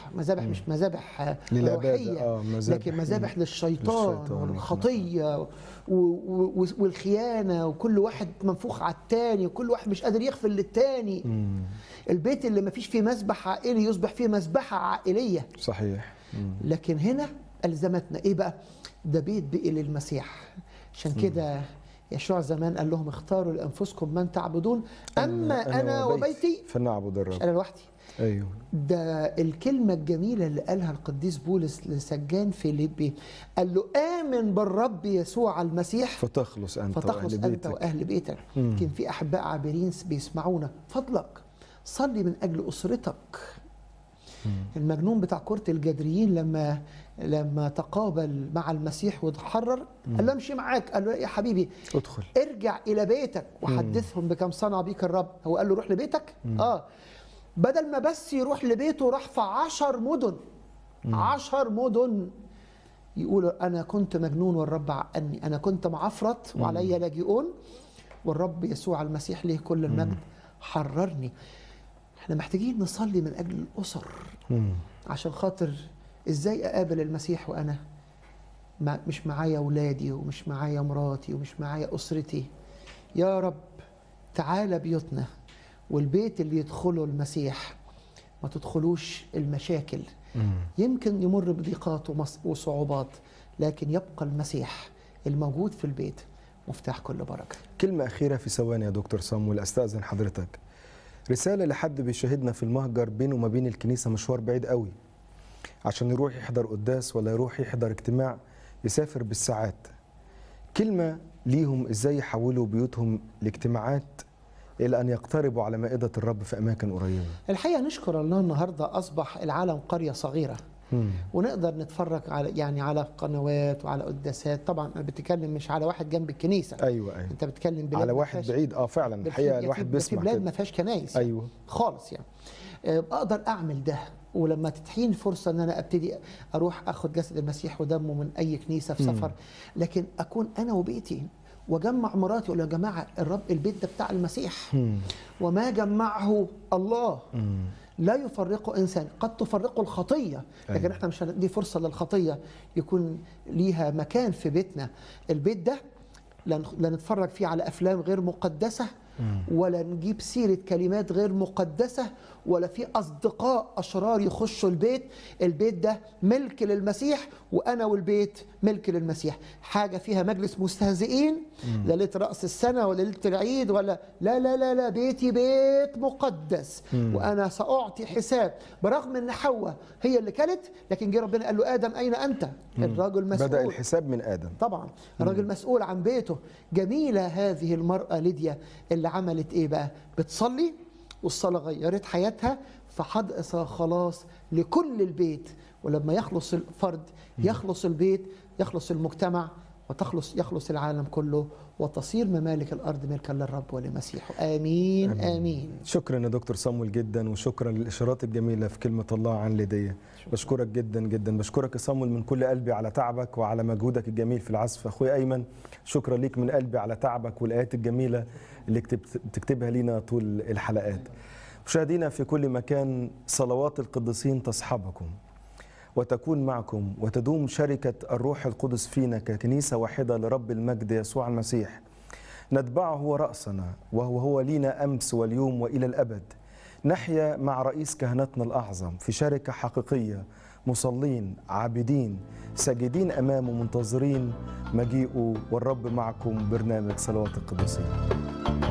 مذابح مذابح مش مذابح آه، للعبادة، روحيه آه، مذابح. لكن مذابح للشيطان للشيطان والخطيه و- و- والخيانه وكل واحد منفوخ على التاني وكل واحد مش قادر يغفر للتاني مم. البيت اللي ما فيش فيه مسبح عائلي يصبح فيه مسبحه عائليه صحيح مم. لكن هنا الزمتنا ايه بقى ده بيت بقي للمسيح عشان كده يشوع زمان قال لهم اختاروا لانفسكم من تعبدون اما انا وبيتي فنعبد مش الرب انا لوحدي ايوه ده الكلمة الجميلة اللي قالها القديس بولس لسجان فيليبي قال له آمن بالرب يسوع المسيح فتخلص انت فتخلص واهل أنت بيتك وأهل بيتك مم. يمكن في أحباء عابرين بيسمعونا فضلك صلي من أجل أسرتك المجنون بتاع كرة الجدريين لما لما تقابل مع المسيح وتحرر قال له امشي معاك قال له يا حبيبي ادخل ارجع الى بيتك وحدثهم بكم صنع بيك الرب هو قال له روح لبيتك اه بدل ما بس يروح لبيته راح في عشر مدن عشر مدن يقولوا انا كنت مجنون والرب عقني انا كنت معفرت وعلي لاجئون والرب يسوع المسيح له كل المجد حررني احنا محتاجين نصلي من اجل الاسر مم. عشان خاطر ازاي اقابل المسيح وانا ما مش معايا اولادي ومش معايا مراتي ومش معايا اسرتي يا رب تعالى بيوتنا والبيت اللي يدخله المسيح ما تدخلوش المشاكل مم. يمكن يمر بضيقات ومص- وصعوبات لكن يبقى المسيح الموجود في البيت مفتاح كل بركه كلمة أخيرة في ثواني يا دكتور صامويل أستأذن حضرتك رسالة لحد بيشاهدنا في المهجر بينه وما بين الكنيسة مشوار بعيد قوي عشان يروح يحضر قداس ولا يروح يحضر اجتماع يسافر بالساعات كلمة ليهم إزاي يحولوا بيوتهم لاجتماعات إلى أن يقتربوا على مائدة الرب في أماكن قريبة الحقيقه نشكر الله النهارده اصبح العالم قريه صغيره مم. ونقدر نتفرج على يعني على قنوات وعلى قداسات طبعا انا بتكلم مش على واحد جنب الكنيسه أيوة أيوة انت بتتكلم بلاد على ما واحد فيهاش- بعيد اه فعلا ده في- الحقيقة ده في- الواحد ده في بيسمع بلاد كده ما فيهاش كنايس يعني. أيوة خالص يعني آه، اقدر اعمل ده ولما تتحين فرصه ان انا ابتدي اروح اخد جسد المسيح ودمه من اي كنيسه في مم. سفر لكن اكون انا وبيتي واجمع مراتي اقول يا جماعه الرب البيت ده بتاع المسيح مم. وما جمعه الله مم. لا يفرقه انسان قد تفرقه الخطيه لكن أيوة. احنا مش هندي فرصه للخطيه يكون ليها مكان في بيتنا البيت ده لا نخ- لا نتفرج فيه على افلام غير مقدسه ولا نجيب سيره كلمات غير مقدسه ولا في اصدقاء اشرار يخشوا البيت البيت ده ملك للمسيح وانا والبيت ملك للمسيح حاجه فيها مجلس مستهزئين لا ليله راس السنه ولا ليله العيد ولا لا لا لا لا بيتي بيت مقدس وانا ساعطي حساب برغم ان حواء هي اللي كلت لكن جه ربنا قال له ادم اين انت الراجل مسؤول بدأ الحساب من آدم طبعا الراجل مسؤول عن بيته جميلة هذه المرأة ليديا اللي عملت ايه بقى بتصلي والصلاة غيرت حياتها فحدث خلاص لكل البيت ولما يخلص الفرد يخلص البيت يخلص المجتمع وتخلص يخلص العالم كله وتصير ممالك الارض ملكا للرب ولمسيحه امين امين, آمين. شكرا يا دكتور صامويل جدا وشكرا للاشارات الجميله في كلمه الله عن ليديا بشكرك جدا جدا بشكرك يا صامويل من كل قلبي على تعبك وعلى مجهودك الجميل في العزف اخويا ايمن شكرا ليك من قلبي على تعبك والايات الجميله اللي كتبت- بتكتبها لينا طول الحلقات مشاهدينا في كل مكان صلوات القديسين تصحبكم وتكون معكم وتدوم شركة الروح القدس فينا ككنيسة واحدة لرب المجد يسوع المسيح نتبعه رأسنا وهو هو لينا أمس واليوم وإلى الأبد نحيا مع رئيس كهنتنا الأعظم في شركة حقيقية مصلين عابدين ساجدين أمامه منتظرين مجيئه والرب معكم برنامج صلوات القديسين